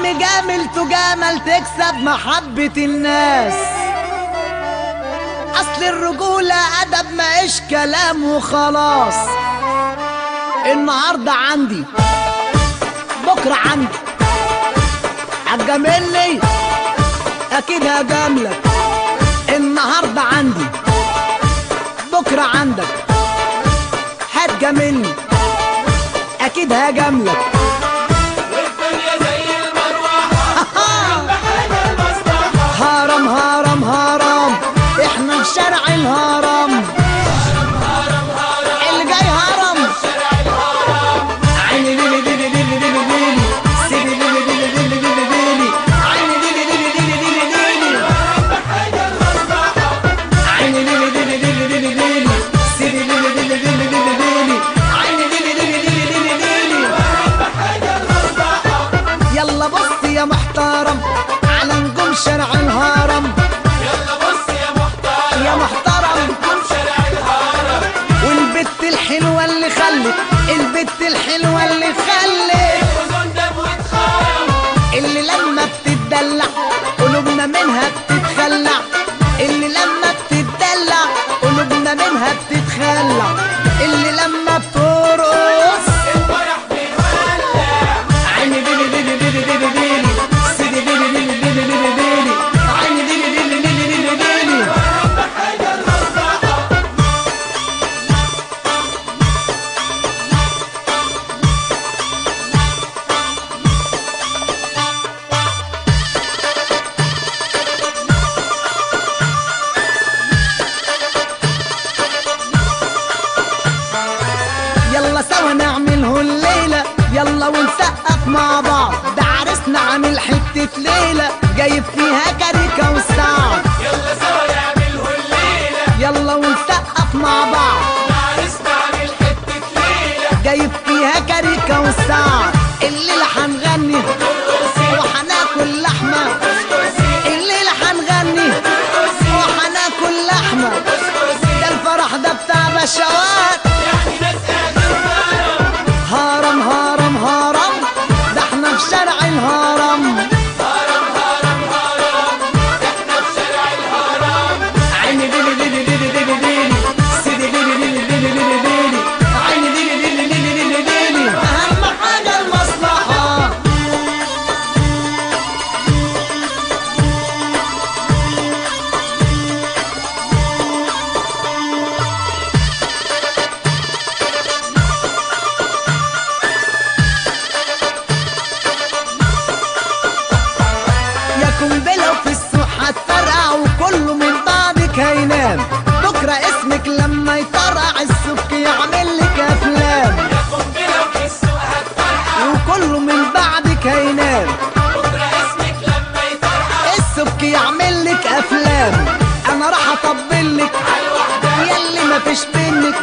مجامل تجامل تكسب محبة الناس أصل الرجولة أدب معيش كلام وخلاص النهاردة عندي بكرة عندي هتجاملني أكيد هجاملك النهاردة عندي بكرة عندك هتجاملني أكيد هجاملك والدنيا زي المروحة بحاجة المصلحة هرم هرم هرم احنا في شارع الهرم اللي جاي هرم شارع الهرم عيني ليلي ليلي ليلي ليلي ليلي سيدي ليلي ليلي ليلي ليلي ليلي عيني ليلي ليلي ليلي ليلي ليلي بحاجة المصلحة عيني ليلي ليلي ليلي ليلي ليلي سيدي ليلي ليلي ليلي ليلي ليلي عيني ليلي ليلي ليلي ليلي ليلي بحاجة المصلحة يلا بص يا محترم على نجوم شارع الهرم يلا بص يا محترم يا محترم قوم شارع الهرم والبت الحلوة اللي خلت البت الحلوة اللي خلت وزن دم واتخرم اللي لما بتتدلع قلوبنا منها بتتخلع اللي لما بتتدلع قلوبنا منها بتتخلع اللي لما بترقص الفرح بيولع عيني ليلي ليلي ليلي ليلي ليلي سيدي ليلي ليلي ليلي ليلي ليلي عيني ليلي ليلي ليلي ليلي ليلي بحاجة المصلحة يلا سوا نعمله الليلة يلا ونسقف مع بعض ده عرسنا عامل حتة ليلة جايب فيها كاريكا والسعد يلا سوا نعمله الليلة يلا ونسقف مع بعض عرسنا عامل حتة ليلة جايب فيها كاريكا والسعد الليلة هنغني وهناكل لحمة الليلة هنغني وهناكل لحمة ده الفرح ده بتاع بشوات يعني ناس قاعدين هرم هرم هرم هرم ده احنا في شارع الهرم هرم هرم هرم احنا في شارع الهرم عيني ليلي ليلي ليلي ليلي ليلي سيدي ليلي ليلي ليلي ليلي ليلي عيني ليلي ليلي ليلي ليلي ليلي أهم حاجة المصلحة يا قنبلة وفي السوق هتفرقع وكله من بعدك هينام بكرة اسمك لما يطرقع السوق يعمل لك أفلام يا قنبلة وفي السوق هتفرقع وكله من بعدك هينام بكرة اسمك لما يطرقع السبك يعمل لك افلام انا راح اطبل لك عالوحدة ياللي ما فيش بينك